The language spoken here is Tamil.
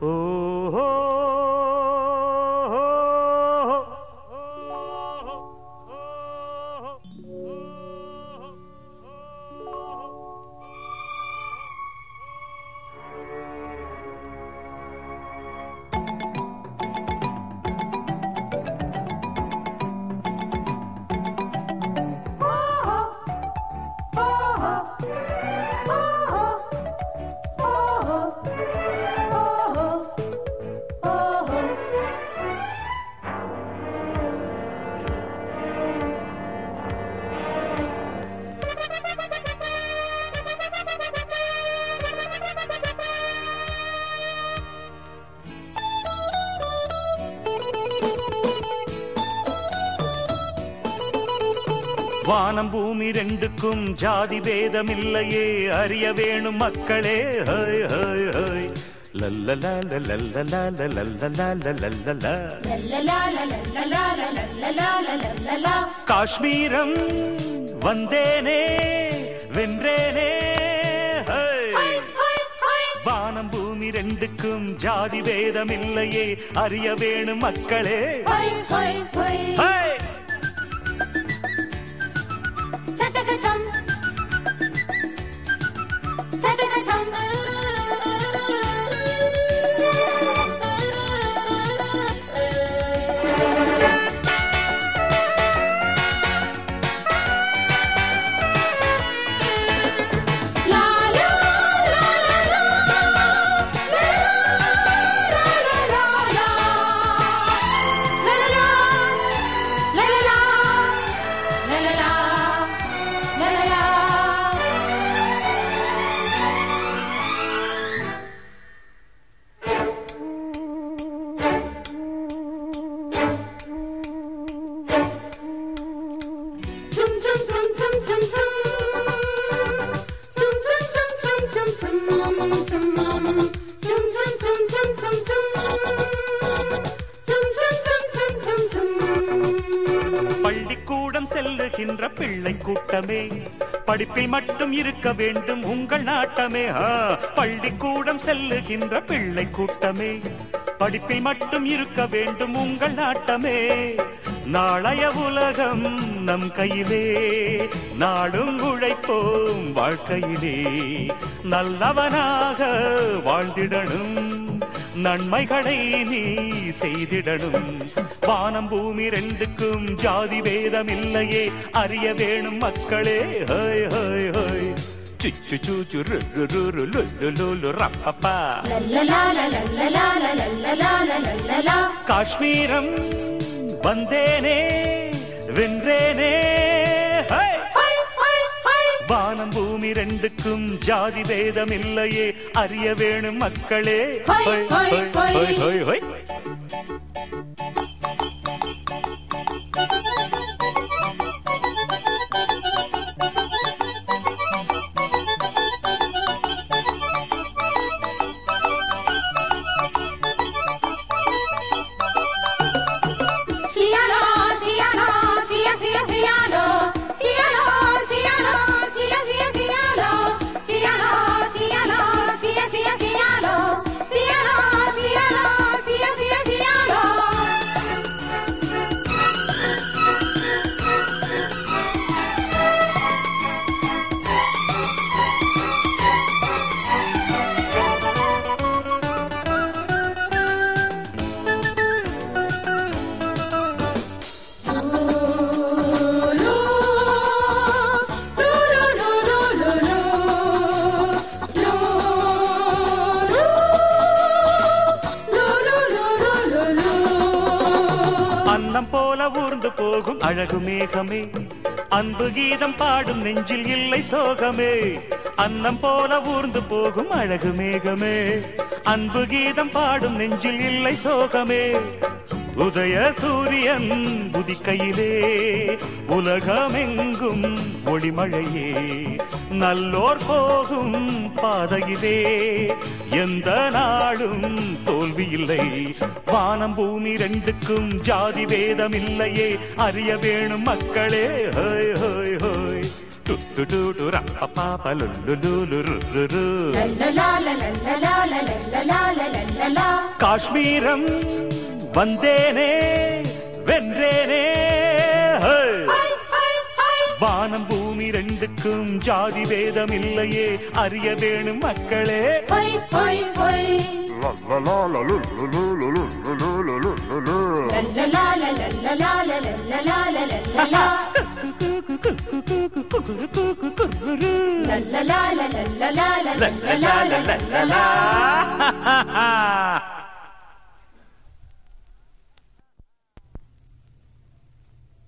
ஓ வானம் பூமி ரெண்டுக்கும் ஜாதி பேதம் இல்லையே அறிய வேணும் மக்களே ஹை ஹை ஹை லல்லலா லல்லலா லல்லலா லல்லலா காஷ்மீரம் வந்தேனே வென்றேனே ஹை வானம் பூமி ரெண்டுக்கும் ஜாதி பேதம் இல்லையே அறிய வேணும் மக்களே ஹை பள்ளிக்கூடம் செல்லுகின்ற பிள்ளை கூட்டமே படிப்பில் மட்டும் இருக்க வேண்டும் உங்கள் நாட்டமே ஆ, பள்ளிக்கூடம் செல்லுகின்ற பிள்ளை கூட்டமே படிப்பில் மட்டும் இருக்க வேண்டும் உங்கள் நாட்டமே நாளைய உலகம் நம் கையிலே நாடும் உழைப்போம் வாழ்க்கையிலே நல்லவனாக வாழ்ந்திடணும் நன்மைகளை நீ செய்திடணும் வானம் பூமி ரெண்டுக்கும் ஜாதி பேதம் இல்லையே அறிய வேணும் மக்களே ஹோய் ஹோய் ஹோய் சுச்சு சூச்சு ரு ரு ரு ரு லு லு லு லு ரப்பப்பா காஷ்மீரம் வந்தேனே வென்றேனே ஹை! வானம் பூமி ரெண்டுக்கும் ஜாதி பேதம் இல்லையே அறிய வேணும் மக்களே ஹொய், ஹொய், ஹொய், ஹொய், ஹொய். ஹொய், ஹொய், ஹொய். அன்னம் போல ஊர்ந்து போகும் அழகு மேகமே அன்பு கீதம் பாடும் நெஞ்சில் இல்லை சோகமே அன்னம் போல ஊர்ந்து போகும் அழகு மேகமே அன்பு கீதம் பாடும் நெஞ்சில் இல்லை சோகமே உதய சூரியன் உதிக்கையிலே உலகமெங்கும் ஒளிமழையே நல்லோர் போகும் பாதையிலே எந்த நாளும் தோல்வி இல்லை வானம் பூமி ரெண்டுக்கும் ஜாதி வேதம் இல்லையே அறிய வேணும் மக்களே ஹோய் ஹோய் ஹோய் டுட்டுடுடு ரப்பபாப லுல்லுலுலு ருருரு. லல்லலாலலல்லலாலலல்லலாலலல்லலா. காஷ்மீரம் வந்தேனே வென்றேனே ஹே! ஹை, ஹை, ஹை. வானம் பூமி ரெண்டுக்கும் ஜாதி பேதம் இல்லையே அறிய வேணும் மக்களே ஹொய், ஹொய், ஹொய். லல்லலாலலல்லலாலலல்லலாலலல்லலா. லல்லலாலலல்லலாலலல்லலாலலல்லா.